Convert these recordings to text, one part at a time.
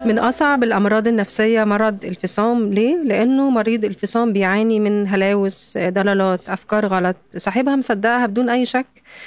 من أصعب الأمراض النفسية مرض الفصام ليه؟ لأنه مريض الفصام بيعاني من هلاوس ضلالات أفكار غلط صاحبها مصدقها بدون أي شك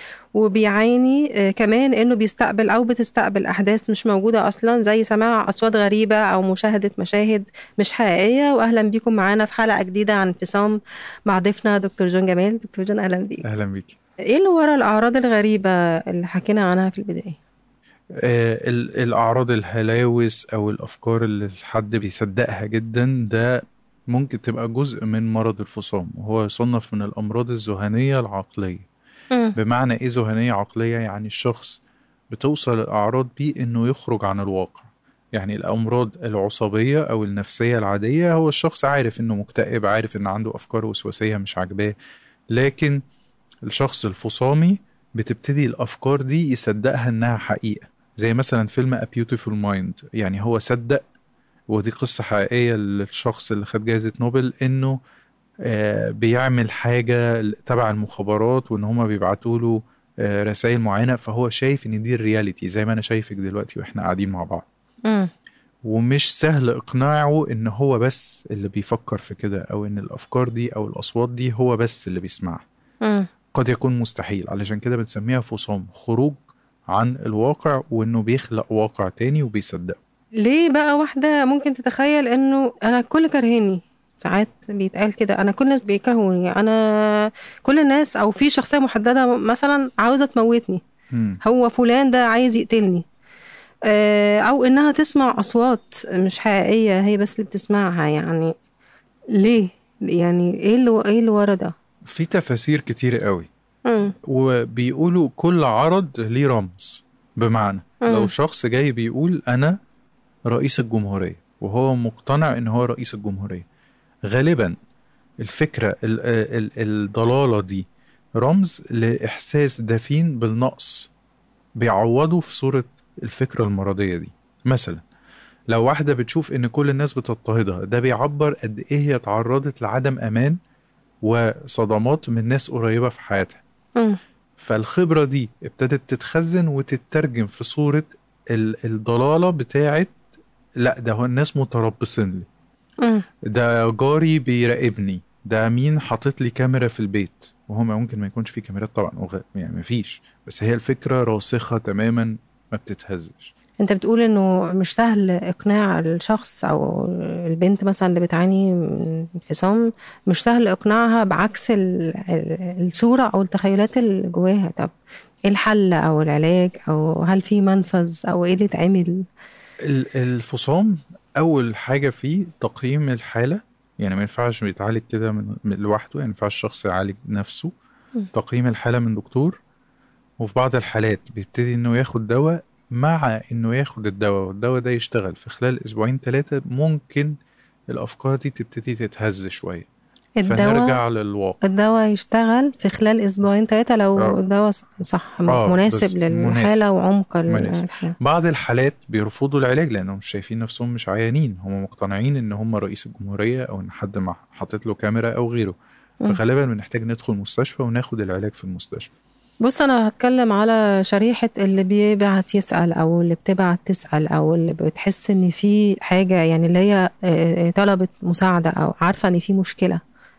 وبيعاني آه، كمان انه بيستقبل او بتستقبل احداث مش موجوده اصلا زي سماع اصوات غريبه او مشاهده مشاهد مش حقيقيه واهلا بيكم معانا في حلقه جديده عن انفصام مع ضيفنا دكتور جون جمال دكتور جون اهلا بيك اهلا بيك ايه اللي ورا الاعراض الغريبه اللي حكينا عنها في البدايه آه الاعراض الهلاوس او الافكار اللي الحد بيصدقها جدا ده ممكن تبقى جزء من مرض الفصام وهو يصنف من الامراض الذهنيه العقليه بمعنى ايه ذهنيه عقليه يعني الشخص بتوصل الاعراض بيه انه يخرج عن الواقع يعني الامراض العصبيه او النفسيه العاديه هو الشخص عارف انه مكتئب عارف ان عنده افكار وسواسيه مش عاجباه لكن الشخص الفصامي بتبتدي الافكار دي يصدقها انها حقيقه زي مثلا فيلم A Beautiful Mind يعني هو صدق ودي قصة حقيقية للشخص اللي خد جائزة نوبل إنه آه، بيعمل حاجة تبع المخابرات وإن هما بيبعتوا له آه، رسائل معينة فهو شايف إن دي الرياليتي زي ما أنا شايفك دلوقتي وإحنا قاعدين مع بعض م. ومش سهل إقناعه إن هو بس اللي بيفكر في كده أو إن الأفكار دي أو الأصوات دي هو بس اللي بيسمعها قد يكون مستحيل علشان كده بنسميها فصام خروج عن الواقع وإنه بيخلق واقع تاني وبيصدقه ليه بقى واحدة ممكن تتخيل إنه أنا كل كرهني ساعات بيتقال كده انا كل الناس بيكرهوني انا كل الناس او في شخصيه محدده مثلا عاوزه تموتني هو فلان ده عايز يقتلني آه، او انها تسمع اصوات مش حقيقيه هي بس اللي بتسمعها يعني ليه يعني ايه اللي ايه اللي ورا ده في تفاسير كتير قوي مم. وبيقولوا كل عرض ليه رمز بمعنى مم. لو شخص جاي بيقول انا رئيس الجمهوريه وهو مقتنع ان هو رئيس الجمهوريه غالبا الفكرة الضلالة دي رمز لإحساس دفين بالنقص بيعوضه في صورة الفكرة المرضية دي مثلا لو واحدة بتشوف إن كل الناس بتضطهدها ده بيعبر قد إيه هي تعرضت لعدم أمان وصدمات من ناس قريبة في حياتها فالخبرة دي ابتدت تتخزن وتترجم في صورة الضلالة بتاعت لا ده هو الناس متربصين لي ده جاري بيراقبني ده مين حاطط لي كاميرا في البيت وهو ممكن ما يكونش في كاميرات طبعا يعني ما فيش بس هي الفكره راسخه تماما ما بتتهزش انت بتقول انه مش سهل اقناع الشخص او البنت مثلا اللي بتعاني من انفصام مش سهل اقناعها بعكس الصوره او التخيلات اللي جواها طب ايه الحل او العلاج او هل في منفذ او ايه اللي يتعمل الفصام اول حاجه فيه تقييم الحاله يعني ما ينفعش بيتعالج كده من لوحده يعني ما ينفعش الشخص يعالج نفسه تقييم الحاله من دكتور وفي بعض الحالات بيبتدي انه ياخد دواء مع انه ياخد الدواء والدواء ده يشتغل في خلال اسبوعين ثلاثه ممكن الافكار دي تبتدي تتهز شويه الدواء فنرجع للواقع الدواء يشتغل في خلال اسبوعين ثلاثه لو آه. الدواء صح آه مناسب للحاله وعمق الحاله بعض الحالات بيرفضوا العلاج لانهم مش شايفين نفسهم مش عيانين هم مقتنعين ان هم رئيس الجمهوريه او ان حد حاطط له كاميرا او غيره فغالبا بنحتاج ندخل مستشفى وناخد العلاج في المستشفى بص انا هتكلم على شريحه اللي بيبعت يسال او اللي بتبعت تسال او اللي بتحس ان في حاجه يعني اللي هي آه، طلبت مساعده او عارفه ان في مشكله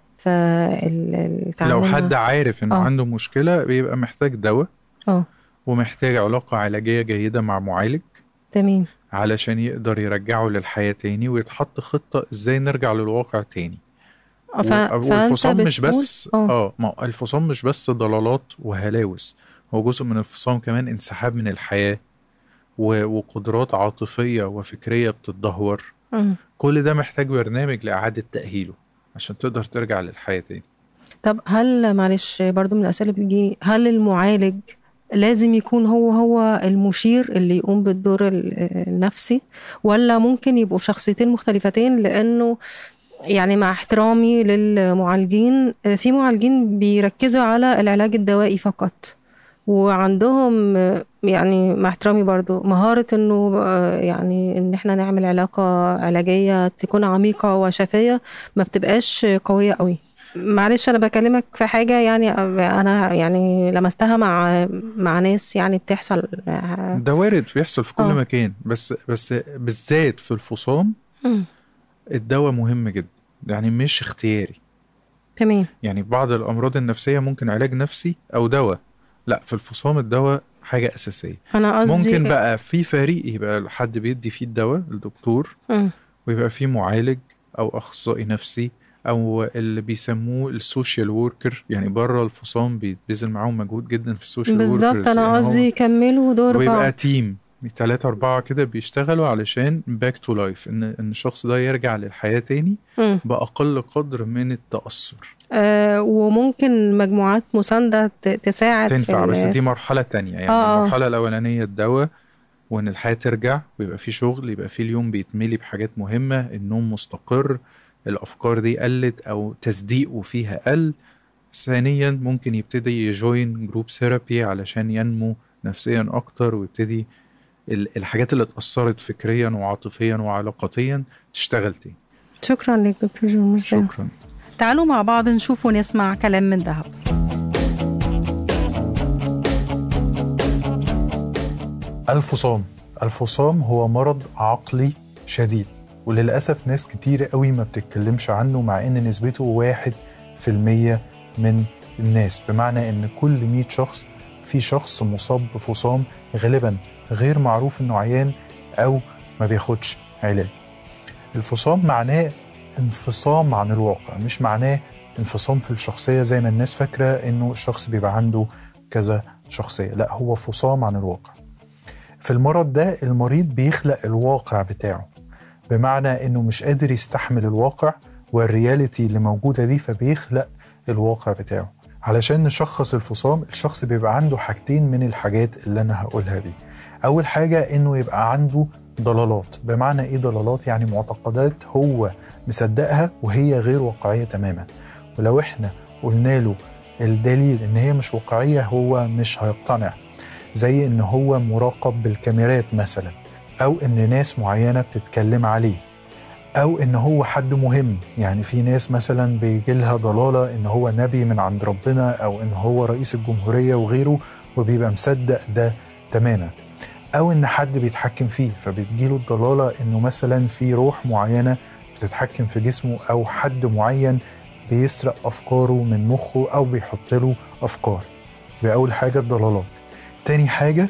فالتعامل لو حد عارف انه أوه. عنده مشكله بيبقى محتاج دواء اه ومحتاج علاقه علاجيه جيده مع معالج تمام علشان يقدر يرجعه للحياه تاني ويتحط خطه ازاي نرجع للواقع تاني ف... والفصام مش بس اه, آه، ما الفصام مش بس ضلالات وهلاوس هو جزء من الفصام كمان انسحاب من الحياه و... وقدرات عاطفيه وفكريه بتتدهور كل ده محتاج برنامج لاعاده تاهيله عشان تقدر ترجع للحياة تاني طب هل معلش برضو من الأسئلة اللي بتجيني هل المعالج لازم يكون هو هو المشير اللي يقوم بالدور النفسي ولا ممكن يبقوا شخصيتين مختلفتين لأنه يعني مع احترامي للمعالجين في معالجين بيركزوا على العلاج الدوائي فقط وعندهم يعني مع احترامي برضو مهارة انه يعني ان احنا نعمل علاقة علاجية تكون عميقة وشفية ما بتبقاش قوية قوي معلش انا بكلمك في حاجه يعني انا يعني لمستها مع مع ناس يعني بتحصل ده وارد بيحصل في كل آه. مكان بس بس بالذات في الفصام مم. الدواء مهم جدا يعني مش اختياري تمام يعني بعض الامراض النفسيه ممكن علاج نفسي او دواء لا في الفصام الدواء حاجه اساسيه انا قصدي ممكن بقى في فريق يبقى حد بيدي فيه الدواء الدكتور مم. ويبقى فيه معالج او اخصائي نفسي او اللي بيسموه السوشيال وركر يعني بره الفصام بيبذل معاهم مجهود جدا في السوشيال بالظبط workers. انا يعني هو- قصدي يكملوا دور ويبقى بعض تيم ثلاثة أربعة كده بيشتغلوا علشان باك تو لايف إن إن الشخص ده يرجع للحياة تاني مم. بأقل قدر من التأثر آه وممكن مجموعات مساندة ت- تساعد في تنفع ال- بس دي مرحلة تانية يعني آه، آه. المرحلة الأولانية الدواء وإن الحياة ترجع ويبقى في شغل يبقى في اليوم بيتملي بحاجات مهمة النوم مستقر الأفكار دي قلت أو تصديقه فيها قل ثانيا ممكن يبتدي يجوين جروب ثيرابي علشان ينمو نفسيا أكتر ويبتدي ال- الحاجات اللي اتأثرت فكريا وعاطفيا وعلاقاتيا تشتغل تاني شكرا لك دكتور جون ميرسي. شكرا تعالوا مع بعض نشوف ونسمع كلام من ذهب الفصام الفصام هو مرض عقلي شديد وللأسف ناس كتير قوي ما بتتكلمش عنه مع إن نسبته واحد في المية من الناس بمعنى إن كل 100 شخص في شخص مصاب بفصام غالبا غير معروف إنه عيان أو ما بياخدش علاج الفصام معناه انفصام عن الواقع مش معناه انفصام في الشخصية زي ما الناس فاكرة إنه الشخص بيبقى عنده كذا شخصية لا هو فصام عن الواقع في المرض ده المريض بيخلق الواقع بتاعه بمعنى انه مش قادر يستحمل الواقع والرياليتي اللي موجودة دي فبيخلق الواقع بتاعه علشان نشخص الفصام الشخص بيبقى عنده حاجتين من الحاجات اللي انا هقولها دي اول حاجة انه يبقى عنده ضلالات بمعنى ايه ضلالات يعني معتقدات هو مصدقها وهي غير واقعية تماما ولو احنا قلنا له الدليل ان هي مش واقعية هو مش هيقتنع زي ان هو مراقب بالكاميرات مثلا او ان ناس معينه بتتكلم عليه او ان هو حد مهم يعني في ناس مثلا بيجي لها ضلاله ان هو نبي من عند ربنا او ان هو رئيس الجمهوريه وغيره وبيبقى مصدق ده تماما او ان حد بيتحكم فيه فبتجيله الضلاله انه مثلا في روح معينه بتتحكم في جسمه او حد معين بيسرق افكاره من مخه او بيحط له افكار يبقى اول حاجه الضلالات تاني حاجة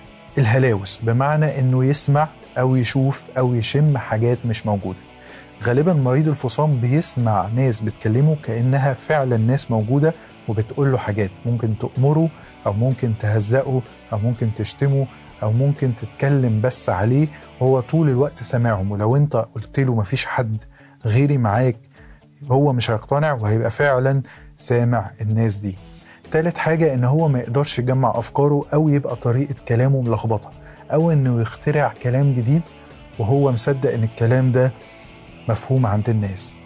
الهلاوس بمعنى انه يسمع او يشوف او يشم حاجات مش موجودة غالبا مريض الفصام بيسمع ناس بتكلمه كأنها فعلا ناس موجودة وبتقول له حاجات ممكن تأمره او ممكن تهزقه او ممكن تشتمه او ممكن تتكلم بس عليه وهو طول الوقت سامعهم ولو انت قلت له مفيش حد غيري معاك هو مش هيقتنع وهيبقى فعلا سامع الناس دي تالت حاجة إن هو ما يقدرش يجمع أفكاره أو يبقى طريقة كلامه ملخبطة أو إنه يخترع كلام جديد وهو مصدق إن الكلام ده مفهوم عند الناس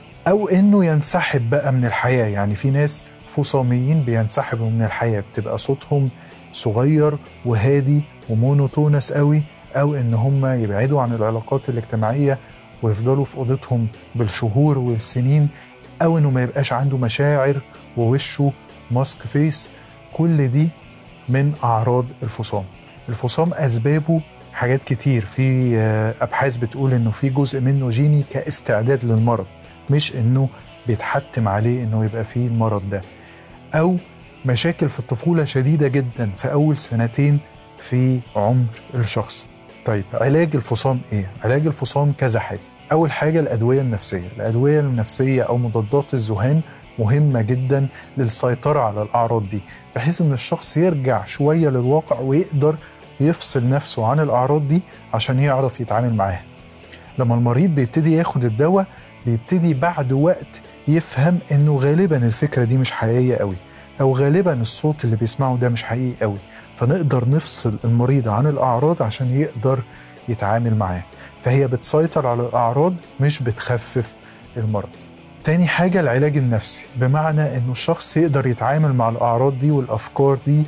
أو إنه ينسحب بقى من الحياة يعني في ناس فصاميين بينسحبوا من الحياة بتبقى صوتهم صغير وهادي ومونوتونس قوي أو إن هم يبعدوا عن العلاقات الاجتماعية ويفضلوا في أوضتهم بالشهور والسنين أو إنه ما يبقاش عنده مشاعر ووشه ماسك فيس كل دي من اعراض الفصام الفصام اسبابه حاجات كتير في آه، ابحاث بتقول انه في جزء منه جيني كاستعداد للمرض مش انه بيتحتم عليه انه يبقى فيه المرض ده او مشاكل في الطفوله شديده جدا في اول سنتين في عمر الشخص طيب علاج الفصام ايه علاج الفصام كذا حاجه اول حاجه الادويه النفسيه الادويه النفسيه او مضادات الذهان مهمه جدا للسيطره على الاعراض دي بحيث ان الشخص يرجع شويه للواقع ويقدر يفصل نفسه عن الاعراض دي عشان يعرف يتعامل معاها لما المريض بيبتدي ياخد الدواء بيبتدي بعد وقت يفهم انه غالبا الفكره دي مش حقيقيه قوي او غالبا الصوت اللي بيسمعه ده مش حقيقي قوي فنقدر نفصل المريض عن الاعراض عشان يقدر يتعامل معاه فهي بتسيطر على الاعراض مش بتخفف المرض تاني حاجة العلاج النفسي بمعنى انه الشخص يقدر يتعامل مع الاعراض دي والافكار دي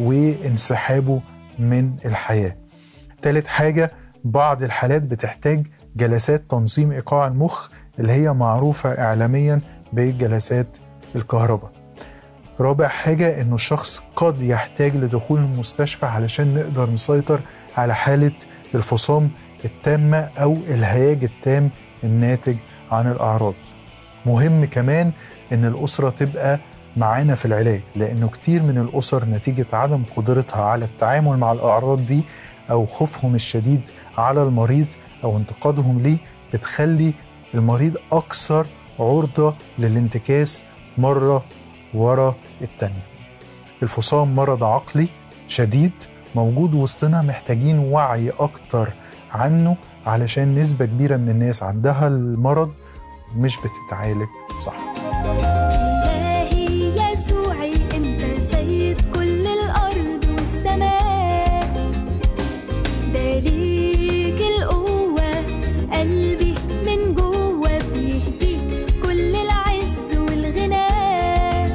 وانسحابه من الحياة تالت حاجة بعض الحالات بتحتاج جلسات تنظيم ايقاع المخ اللي هي معروفة اعلاميا بجلسات الكهرباء رابع حاجة إنه الشخص قد يحتاج لدخول المستشفى علشان نقدر نسيطر على حالة الفصام التامة أو الهياج التام الناتج عن الأعراض مهم كمان إن الأسرة تبقى معانا في العلاج لأنه كتير من الأسر نتيجة عدم قدرتها على التعامل مع الأعراض دي أو خوفهم الشديد على المريض أو انتقادهم ليه بتخلي المريض أكثر عرضة للانتكاس مرة ورا التانية الفصام مرض عقلي شديد موجود وسطنا محتاجين وعي أكتر عنه علشان نسبة كبيرة من الناس عندها المرض مش بتتعالج صح إلهي يسوعي أنت سيد كل الأرض والسماء ده ليك القوة قلبي من جوه بيهديك كل العز والغنى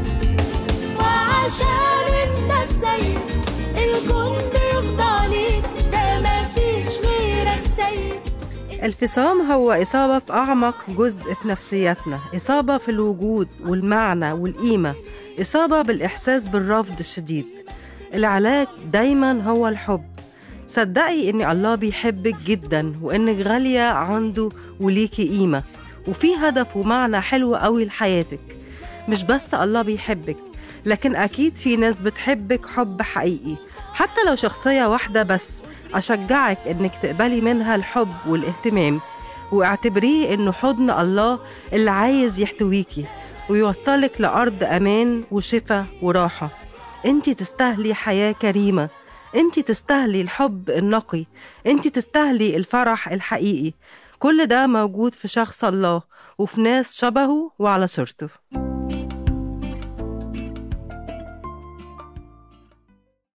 وعشان أنت السيد الكون بيخضع ليك ده مفيش غيرك سيد الفصام هو إصابة في أعمق جزء في نفسيتنا إصابة في الوجود والمعنى والقيمة إصابة بالإحساس بالرفض الشديد العلاج دايما هو الحب صدقي إن الله بيحبك جدا وإنك غالية عنده وليكي قيمة وفي هدف ومعنى حلو قوي لحياتك مش بس الله بيحبك لكن أكيد في ناس بتحبك حب حقيقي حتى لو شخصية واحدة بس أشجعك إنك تقبلي منها الحب والاهتمام واعتبريه إنه حضن الله اللي عايز يحتويكي ويوصلك لأرض أمان وشفاء وراحة انت تستاهلي حياة كريمة انت تستاهلي الحب النقي انت تستاهلي الفرح الحقيقي كل ده موجود في شخص الله وفي ناس شبهه وعلى صورته